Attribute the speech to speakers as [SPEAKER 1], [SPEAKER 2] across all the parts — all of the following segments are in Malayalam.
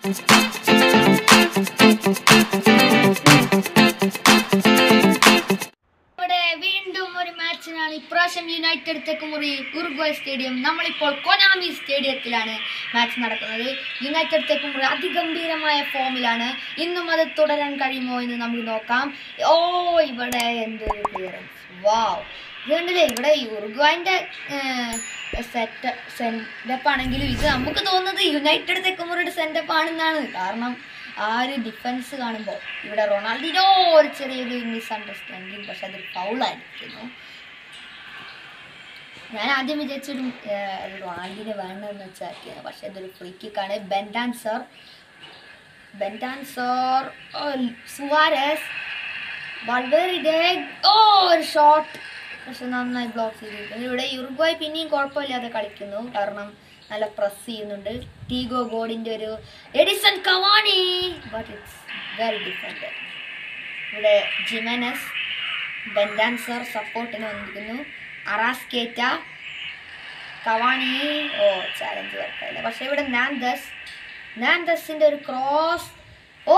[SPEAKER 1] ഇവിടെ വീണ്ടും ഒരു മാച്ചിനാണ് ഇപ്രാവശ്യം യുണൈറ്റഡ് തെക്കുമുറി ഉറുഗ്വായ് സ്റ്റേഡിയം നമ്മളിപ്പോൾ കൊനാമി സ്റ്റേഡിയത്തിലാണ് മാച്ച് നടക്കുന്നത് യുണൈറ്റഡ് തെക്കുമുറി അതിഗംഭീരമായ ഫോമിലാണ് ഇന്നും അത് തുടരാൻ കഴിയുമോ എന്ന് നമുക്ക് നോക്കാം ഓ ഇവിടെ എന്തൊരു ക്ലിയറൻസ് വാവ് ഇതുണ്ടല്ലേ ഇവിടെ ഉറുഗ്വായിൻ്റെ സെറ്റ് സെൻറ്റപ്പ് ആണെങ്കിലും ഇത് നമുക്ക് തോന്നുന്നത് യുണൈറ്റഡ് തെക്കുമുറിയുടെ സെൻറ്റപ്പ് ആണെന്നാണ് കാരണം ആ ഒരു ഡിഫൻസ് കാണുമ്പോൾ ഇവിടെ റൊണാൾഡിനോ ഒരു ചെറിയൊരു മിസ്അണ്ടർസ്റ്റാൻഡിങ് പക്ഷെ അതൊരു ഫൗളായിരിക്കുന്നു ഞാൻ ആദ്യം വിചാരിച്ചൊരു ഏഹ്, അത് റൊണാൾഡിനെ വേണമെന്ന് വെച്ചാൽ പക്ഷെ അതൊരു ഫ്രീ കിക്കാണ് Bentancur Bentancur Suarez Valverde oh ഒരു ഷോട്ട് പക്ഷെ നന്നായി ബ്ലോക്ക് ചെയ്തിരിക്കുന്നു ഇവിടെ യുറുഗ്വായ് പിന്നെയും കുഴപ്പമില്ലാതെ കളിക്കുന്നു കാരണം നല്ല പ്രസ് ചെയ്യുന്നുണ്ട് ടീഗോ ഗോഡിൻ്റെ ഒരു Edinson Cavani but it's very different ഇവിടെ ജിമനസ് ബെൻഡാൻസർ സപ്പോർട്ടിന് വന്നിരിക്കുന്നു അറാസ്കേറ്റ കവാണി ഓ ചാലഞ്ച് വർക്കായില്ല പക്ഷെ ഇവിടെ നാൻദസ് നാൻദസിൻ്റെ ഒരു ക്രോസ് ഓ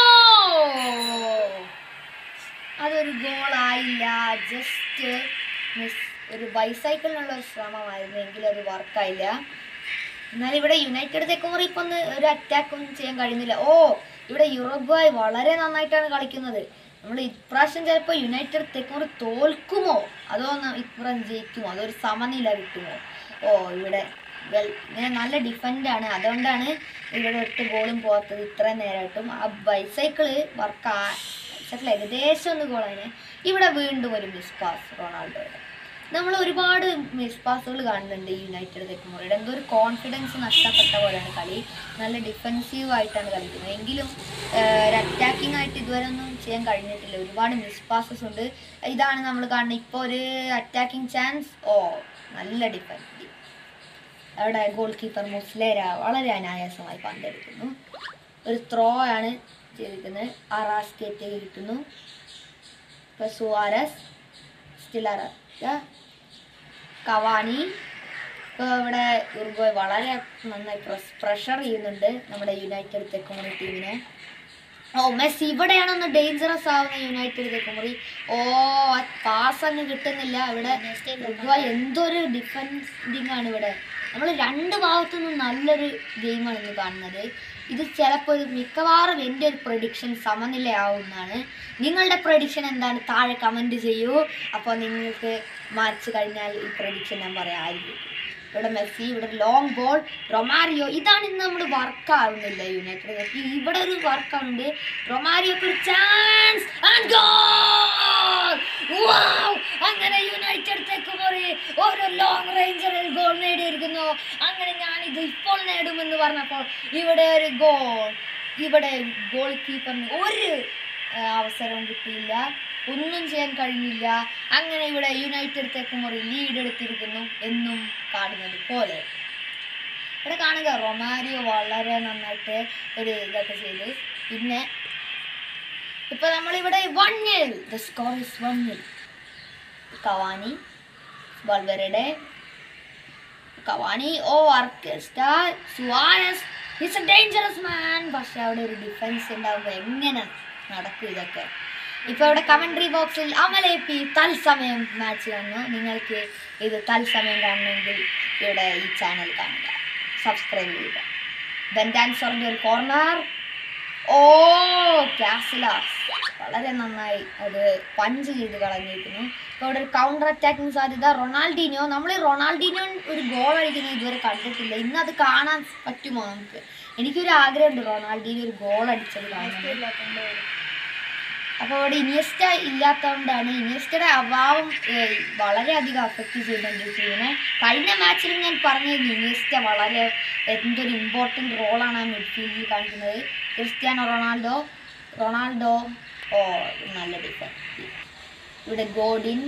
[SPEAKER 1] അതൊരു ഗോളായില്ല ജസ്റ്റ് മിസ് ഒരു ബൈസൈക്കിളിനുള്ള ഒരു ശ്രമമായിരുന്നു എങ്കിലും അത് വർക്കായില്ല എന്നാൽ ഇവിടെ യുണൈറ്റഡ് തെക്കുമുറി ഇപ്പൊ ഒന്ന് ഒരു അറ്റാക്ക് ഒന്നും ചെയ്യാൻ കഴിയുന്നില്ല ഓ ഇവിടെ യുറുഗ്വായ് വളരെ നന്നായിട്ടാണ് കളിക്കുന്നത് നമ്മൾ ഇപ്രാവശ്യം ചിലപ്പോൾ യുണൈറ്റഡ് തെക്കുമുറി തോൽക്കുമോ അതോ ന- ഇപ്രാവശ്യം ജയിക്കുമോ അതൊരു സമനില കിട്ടുമോ ഓ ഇവിടെ വെൽ ഇങ്ങനെ നല്ല ഡിഫൻഡാണ് അതുകൊണ്ടാണ് ഇവിടെ ഒറ്റ ഗോളും പോകാത്തത് ഇത്രയും നേരമായിട്ടും ആ ബൈസൈക്കിള് വർക്ക് ബൈസൈക്കിൾ ഏകദേശം ഒന്ന് ഗോളാണ് ഇവിടെ വീണ്ടും ഒരു മിസ് പാസ് റൊണാൾഡോയുടെ നമ്മൾ ഒരുപാട് മിസ് പാസുകൾ കാണുന്നുണ്ട് ഈ യുണൈറ്റഡ് തെക്കുമുറയുടെ എന്തോ ഒരു കോൺഫിഡൻസ് നഷ്ടപ്പെട്ട പോലെയാണ് കളി നല്ല ഡിഫെൻസീവ് ആയിട്ടാണ് കളിക്കുന്നത് എങ്കിലും ആഹ്, ഒരു അറ്റാക്കിംഗ് ആയിട്ട് ഇതുവരെ ഒന്നും ചെയ്യാൻ കഴിഞ്ഞിട്ടില്ല ഒരുപാട് മിസ് പാസസ് ഉണ്ട് ഇതാണ് നമ്മൾ കാണുന്നത് ഇപ്പോൾ ഒരു അറ്റാക്കിംഗ് ചാൻസ് ഓ നല്ല ഡിഫൻസ് അവിടെ ഗോൾ കീപ്പർ മുസ്ലേര വളരെ അനായാസമായി പന്തെടുക്കുന്നു ഒരു ത്രോ ആണ് ചെയ്തിരിക്കുന്നത് അറാസ്കേറ്റ് കിട്ടുന്നു ഇപ്പോൾ സുവാരസ് സ്റ്റിലർ കവാനി ഇപ്പോൾ ഇവിടെ ഉറുഗ്വായ് വളരെ നന്നായി പ്രസ് പ്രഷർ ചെയ്യുന്നുണ്ട് നമ്മുടെ യുണൈറ്റഡ് തെക്കുമുറി ടീമിനെ ഓ മെസ്സി ഇവിടെയാണ് ഒന്ന് ഡേഞ്ചറസ് ആവുന്ന യുണൈറ്റഡ് തെക്കുമുറി ഓ പാസ് അങ്ങ് കിട്ടുന്നില്ല ഇവിടെ ഉറുഗ്വായ് എന്തൊരു ഡിഫൻഡിങ് ആണ് ഇവിടെ നമ്മൾ രണ്ട് ഭാഗത്തുനിന്നും നല്ലൊരു ഗെയിമാണ് ഇന്ന് കാണുന്നത് ഇത് ചിലപ്പോൾ ഇത് മിക്കവാറും എൻ്റെ ഒരു പ്രഡിക്ഷൻ സമനിലയാവുന്നതാണ് നിങ്ങളുടെ പ്രഡിക്ഷൻ എന്താണ് താഴെ കമൻറ്റ് ചെയ്യൂ അപ്പോൾ നിങ്ങൾക്ക് മാച്ച് കഴിഞ്ഞാൽ ഈ പ്രഡിക്ഷൻ ഞാൻ പറയാം ആയിരിക്കും ഇവിടെ മെസ്സി ഇവിടെ ലോങ് ബോൾ റൊമാരിയോ ഇതാണ് ഇന്ന് നമ്മൾ വർക്ക് ആവുന്നില്ല യുണൈറ്റഡ് ഈ ഇവിടെ ഒരു വർക്ക് ആവുന്നുണ്ട് റൊമാരിയോക്ക് ഒരു ചാൻസ് ആൻഡ് ഗോൾ അങ്ങനെ യുണൈറ്റഡ് തെക്കുമുറി ഒരു ലോങ് റേഞ്ചറിൽ ഗോൾ നേടിയിരിക്കുന്നു അങ്ങനെ ഞാൻ ഇത് ഇപ്പോൾ നേടുമെന്ന് പറഞ്ഞപ്പോൾ ഇവിടെ ഒരു ഗോൾ ഇവിടെ ഗോൾ കീപ്പറിന് ഒരു ആ, അവസരവും കിട്ടിയില്ല ഒന്നും ചെയ്യാൻ കഴിഞ്ഞില്ല അങ്ങനെ ഇവിടെ യുണൈറ്റഡ് തെക്കുമുറി ലീഡ് എടുത്തിരിക്കുന്നു എന്നും കാണുന്നത് പോലെ ഇവിടെ കാണുക റൊമാരിയോ വളരെ നന്നായിട്ട് ഒരു ഇതൊക്കെ ചെയ്ത് പിന്നെ ഇപ്പൊ നമ്മളിവിടെ one nil the score is one nil Cavani വൾവരുടെ കവാനി ഓ അർക്കസ്റ്റ Suarez he's a dangerous man പക്ഷെ അവിടെ ഒരു ഡിഫൻസ് ഉണ്ടാകുമ്പോൾ എങ്ങനെ നടക്കും ഇതൊക്കെ ഇപ്പൊ ഇവിടെ കമന്ററി ബോക്സിൽ അമലെ പി തത്സമയം മാച്ച് വന്നു നിങ്ങൾക്ക് ഇത് തത്സമയം കാണണമെങ്കിൽ ഇവിടെ ഈ ചാനൽ കാണുക സബ്സ്ക്രൈബ് ചെയ്യുക ബെൻഡാൻസറിന്റെ ഒരു കോർണർ ഓ കാസിലാസ് വളരെ നന്നായി അത് പഞ്ച് ചെയ്ത് കളഞ്ഞിരിക്കുന്നു ഇപ്പോൾ ഇവിടെ ഒരു കൗണ്ടർ അറ്റാക്കിംഗ് സാധ്യത റൊണാൾഡീനോ നമ്മൾ ഈ റൊണാൾഡീനോ ഒരു ഗോൾ അടിക്കുന്നത് ഇതുവരെ കണ്ടിട്ടില്ല ഇന്ന് അത് കാണാൻ പറ്റുമോ നമുക്ക് എനിക്കൊരു ആഗ്രഹമുണ്ട് റൊണാൾഡീനോ ഒരു ഗോൾ അടിച്ചത് കാണാൻ അപ്പോൾ ഇവിടെ ഇനിയസ്റ്റ ഇല്ലാത്തതുകൊണ്ടാണ് ഇനിയസ്റ്റയുടെ അഭാവം ഏഹ്, വളരെയധികം അഫക്റ്റ് ചെയ്യുന്നുണ്ട് ടീമിനെ കഴിഞ്ഞ മാച്ചിൽ ഞാൻ പറഞ്ഞിരുന്നു ഇനിയസ്റ്റ വളരെ എന്തൊരു ഇമ്പോർട്ടൻ്റ് റോളാണ് ആ മിഡ്ഫീൽഡിൽ കാണിക്കുന്നത് ക്രിസ്ത്യാനോ റൊണാൾഡോ റൊണാൾഡോ ഓ നല്ല ഡിഫൻസ് ഇവിടെ ഗോഡിൻ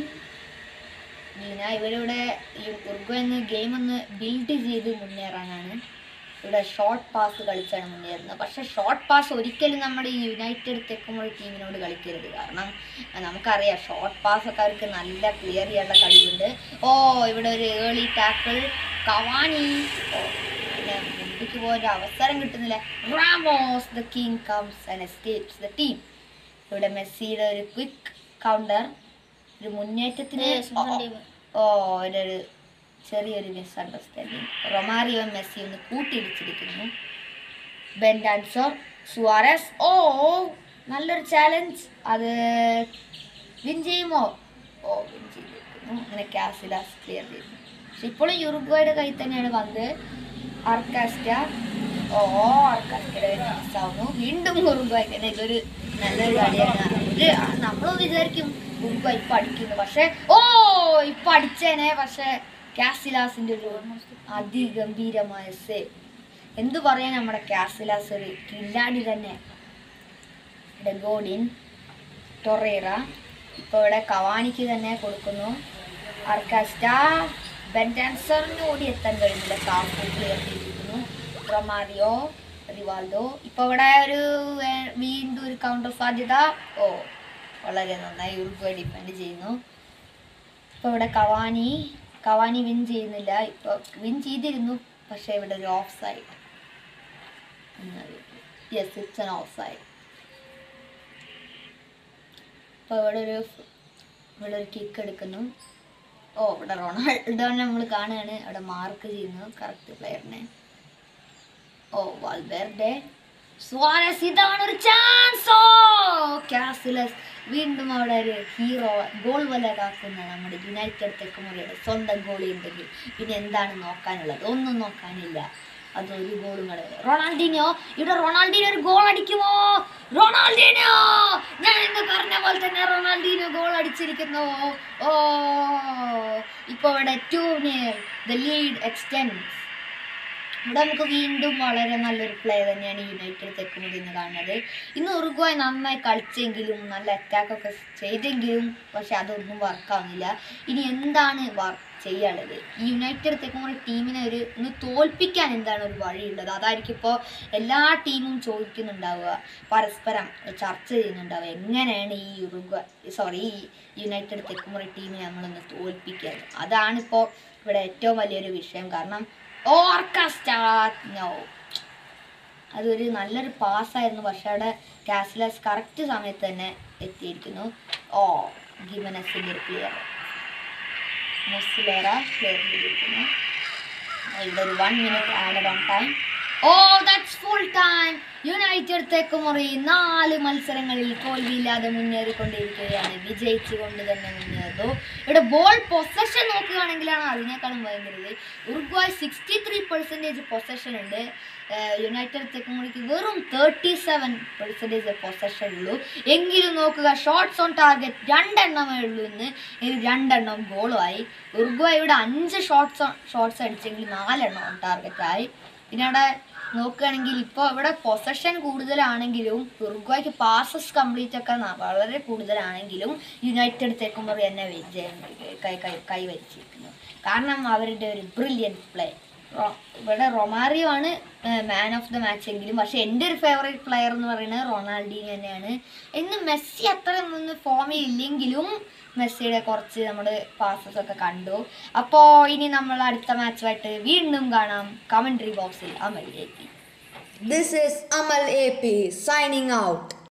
[SPEAKER 1] ലീന ഇവരിവിടെ ഈ ഉറുഗ്വ എന്ന ഗെയിം ഒന്ന് ബിൽഡ് ചെയ്ത് മുന്നേറാനാണ് ഇവിടെ ഷോർട്ട് പാസ് കളിച്ചാണ് മുന്നേറുന്നത് പക്ഷേ ഷോർട്ട് പാസ് ഒരിക്കലും നമ്മുടെ ഈ യുണൈറ്റഡ് തെക്കുമുള്ള ടീമിനോട് കളിക്കരുത് കാരണം അഹ് നമുക്കറിയാം ഷോർട്ട് പാസ് ഒക്കെ അവർക്ക് നല്ല ക്ലിയർ ചെയ്യാനുള്ള കഴിവുണ്ട് ഓ ഇവിടെ ഒരു ഏർലി ടാക്കിൾ കവാനി ഓ പിന്നെ തോൽപ്പിക്ക് പോകാൻ ഒരു അവസരം കിട്ടുന്നില്ല Ramos the king comes and escapes the team ഇവിടെ മെസ്സിയുടെ ഒരു ക്വിക്ക് കൗണ്ടർ ഒരു മുന്നേറ്റത്തിന്
[SPEAKER 2] ഏ, സ്വന്തം team.
[SPEAKER 1] ഓ ഒരു ഒരു ചെറിയൊരു മിസ്അണ്ടർസ്റ്റാൻഡിങ് റൊമാരിയോ മെസ്സി ഒന്ന് കൂട്ടിയിടിച്ചിരിക്കുന്നു ബെൻ ഡാൻസർ സുവാരസ് ഓ നല്ലൊരു ചാലഞ്ച് അത് വിൻ ചെയ്യുമോ ഓ വിൻ ചെയ്തിരിക്കുന്നു അങ്ങനെ കാസിലാസ് ക്ലിയർ ചെയ്തു പക്ഷെ ഇപ്പോഴും യുറുഗ്വയുടെ കയ്യിൽ തന്നെയാണ് പന്ത് അർക്കാസ്റ്റ ഓ അർക്കാസ്റ്റയുടെ മിസ്സാവുന്നു വീണ്ടും ഉറുഗ്വായ്ക്ക് തന്നെ ഇതൊരു നല്ലൊരു കളിയാണ് ഒരു നമ്മൾ വിചാരിക്കും ഉറുഗ്വ ഇപ്പൊ അടിക്കുന്നു പക്ഷെ ഓ ഇപ്പൊ അടിച്ചേനെ പക്ഷെ കാസിലാസിന്റെ ഒരു അതിഗംഭീരമായ സേവ് എന്തു പറയാൻ നമ്മുടെ കാസിലാസ് ഒരു കില്ലാടി തന്നെ ഡെഗോഡിൻ ടൊറേറ ഇപ്പോൾ ഇവിടെ കവാനിക്ക് തന്നെ കൊടുക്കുന്നു അർക്കാസ്റ്റ ബെൻഡാൻസറിന് ഓടി എത്താൻ കഴിയുന്നില്ല കാഫു ക്ലിയർ ചെയ്തിരിക്കുന്നു റൊമാരിയോ റിവാൾഡോ ഇപ്പോൾ ഇവിടെ ഒരു വേ- വീണ്ടും ഒരു കൗണ്ടർ സാധ്യത ഓ വളരെ നന്നായി ഉറുഗ്വ ഡിപ്പെൻഡ് ചെയ്യുന്നു ഇപ്പോൾ ഇവിടെ കവാനി കവാനി വിൻ ചെയ്യുന്നില്ല ഇപ്പോൾ വിൻ ചെയ്തിരുന്നു പക്ഷേ ഇവിടെ ഒരു offside yes it's an offside അപ്പോൾ ഇവിടെ ഒരു ഇവിടെ ഒരു കിക്ക് എടുക്കുന്നു ഓ ഇവിടെ റൊണാൾഡോ നമ്മൾ കാണുകയാണ് അവിടെ മാർക്ക് ചെയ്യുന്നു കറക്റ്റ് പ്ലെയറിനെ ഓ വാൽബെർഡെ സ്വാരസ് ഇതാണ് ഒരു ചാൻസ് ഓ കാസിലസ് വീണ്ടും അവിടെ ഒരു ഹീറോ ഗോൾ വല കാക്കുന്ന നമ്മുടെ യുണൈറ്റഡ് തെക്കുമുറിയുടെ സ്വന്തം ഗോളി ഉണ്ടെങ്കിൽ പിന്നെ എന്താണ് നോക്കാനുള്ളത് ഒന്നും നോക്കാനില്ല അത് ഒരു ഗോളും കൂടെ റൊണാൾഡീനോ ഇവിടെ റൊണാൾഡീനോ ഒരു ഗോൾ അടിക്കുമോ റൊണാൾഡീനോ ഞാൻ ഇന്ന് പറഞ്ഞ പോലെ തന്നെ റൊണാൾഡീനോ ഗോൾ അടിച്ചിരിക്കുന്നു ഓ ഇപ്പോൾ ഇവിടെ two nil the lead extends ഇവിടെ നമുക്ക് വീണ്ടും വളരെ നല്ലൊരു പ്ലേ തന്നെയാണ് യുണൈറ്റഡ് തെക്കുമുടി ഇന്ന് കാണുന്നത് ഇന്ന് ഉറുഗ്വായ് നന്നായി കളിച്ചെങ്കിലും നല്ല അറ്റാക്ക് ഒക്കെ ചെയ്തെങ്കിലും പക്ഷെ അതൊന്നും വർക്കാവുന്നില്ല ഇനി എന്താണ് വർക്ക് ചെയ്യാനുള്ളത് ഈ യുണൈറ്റഡ് തെക്കുമുടി ടീമിനെ ഒരു ഒന്ന് തോൽപ്പിക്കാൻ എന്താണ് ഒരു വഴിയുള്ളത് അതായിരിക്കും ഇപ്പോൾ എല്ലാ ടീമും ചോദിക്കുന്നുണ്ടാവുക പരസ്പരം ചർച്ച ചെയ്യുന്നുണ്ടാവുക എങ്ങനെയാണ് ഈ ഉറുഗ്വ സോറി ഈ യുണൈറ്റഡ് തെക്കുമുറി ടീമിനെ നമ്മളൊന്ന് തോൽപ്പിക്കുക അതാണിപ്പോൾ ഇവിടെ ഏറ്റവും വലിയൊരു വിഷയം കാരണം ഓർക്കസ്റ്റാനോ അതൊരു നല്ലൊരു പാസ്സായിരുന്നു പക്ഷെ അവിടെ കാസിലസ് കറക്റ്റ് സമയത്ത് തന്നെ എത്തിയിരിക്കുന്നു ഓ ഗിമനസിൻ്റെ ഒരു ക്ലിയർ മുസ്ലേറ ക്ലിയർ ചെയ്തിരിക്കുന്നു ഇവിടെ ഒരു one minute added on time oh that's full time United Thekkumuri നാല് മത്സരങ്ങളിൽ തോൽവിയില്ലാതെ മുന്നേറിക്കൊണ്ടിരിക്കുകയാണ് വിജയിച്ചുകൊണ്ട് തന്നെ മുന്നേറുന്നു ഇവിടെ ബോൾ പൊസഷൻ നോക്കുകയാണെങ്കിലാണ് അതിനേക്കാളും ഭയങ്കരത് Uruguay sixty three percentage possession ഉണ്ട് ഏഹ് യുണൈറ്റഡ് തെക്കുമുറിക്ക് വെറും തേർട്ടി സെവൻ പെർസെൻറ്റേജ് പൊസഷൻ ഉള്ളൂ എങ്കിലും നോക്കുക ഷോട്ട്സ് ഓൺ ടാർഗറ്റ് രണ്ടെണ്ണമേ ഉള്ളൂ ഇന്ന് ഇതിൽ രണ്ടെണ്ണം ഗോളുമായി ഉറുഗ്വായ് ഇവിടെ അഞ്ച് ഷോട്ട്സ് ഷോട്ട്സ് അടിച്ചെങ്കിൽ നാലെണ്ണം ഓൺ ടാർഗറ്റ് ആയി പിന്നെ അവിടെ നോക്കുകയാണെങ്കിൽ ഇപ്പോൾ ഇവിടെ പൊസഷൻ കൂടുതലാണെങ്കിലും ഉറുഗ്വായ്ക്ക് പാസസ് കംപ്ലീറ്റ് ഒക്കെ ന- വളരെ കൂടുതലാണെങ്കിലും യുണൈറ്റഡ് തെക്കുമുറി തന്നെ വിജയം കൈ കൈ കൈവരിച്ചിരിക്കുന്നു കാരണം അവരുടെ ഒരു ബ്രില്യൻ പ്ലേ ഇവിടെ റൊമാറിയോ ആണ് മാൻ ഓഫ് ദ മാച്ച് എങ്കിലും പക്ഷെ എൻ്റെ ഒരു ഫേവറേറ്റ് പ്ലെയർ എന്ന് പറയുന്നത് റൊണാൾഡീനോ തന്നെയാണ് ഇന്ന് മെസ്സി അത്ര ഒന്നും ഫോമിൽ ഇല്ലെങ്കിലും മെസ്സിയുടെ കുറച്ച് നമ്മൾ പാസസ് ഒക്കെ കണ്ടു അപ്പോൾ ഇനി നമ്മൾ അടുത്ത മാച്ചുമായിട്ട് വീണ്ടും കാണാം കമൻട്രി ബോക്സിൽ Amal A P
[SPEAKER 3] This is Amal AP signing out.